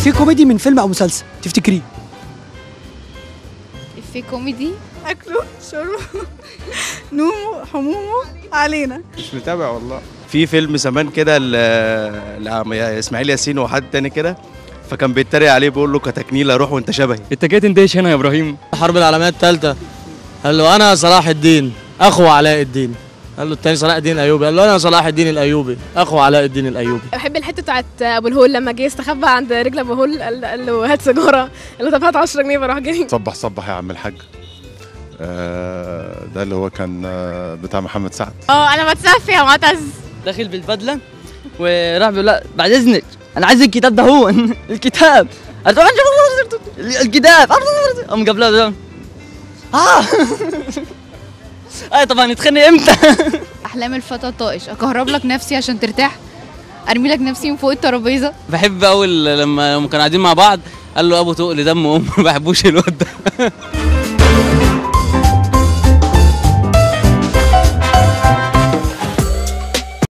افيه كوميدي من فيلم او مسلسل تفتكريه في كوميدي اكله شربه نومه حمومه علينا مش متابع والله في فيلم زمان كده ل- لعم- اسماعيل ياسين وحد تاني كده فكان بيتريق عليه بيقول له كتكنيله روح وانت شبهي انت جاي تندهش هنا يا ابراهيم الحرب العالميه الثالثه قال له انا صلاح الدين اخو علاء الدين قال له الثاني صلاح الدين الايوبي قال له انا صلاح الدين الايوبي اخو علاء الدين الايوبي بحب الحته بتاعت ابو الهول لما جه استخبى عند رجل ابو الهول قال قال له هات سيجاره قال له طب هات 10 جنيه فراح جاي صبح صبح يا عم الحاج آه، ده اللي هو كان آه، بتاع محمد سعد اه انا بتصفي يا معتز داخل بالبدله وراح بيقول لا بعد اذنك انا عايز الكتاب ده هو الكتاب قالت له الكتاب قام جاب لها ده. اه اي طبعا نتخانق امتى احلام الفتى الطائش اكهرب لك نفسي عشان ترتاح ارمي لك نفسي من فوق الترابيزه بحب اول لما لما كانوا قاعدين مع بعض قال له ابو تقل دم امه ما بحبوش الواد ده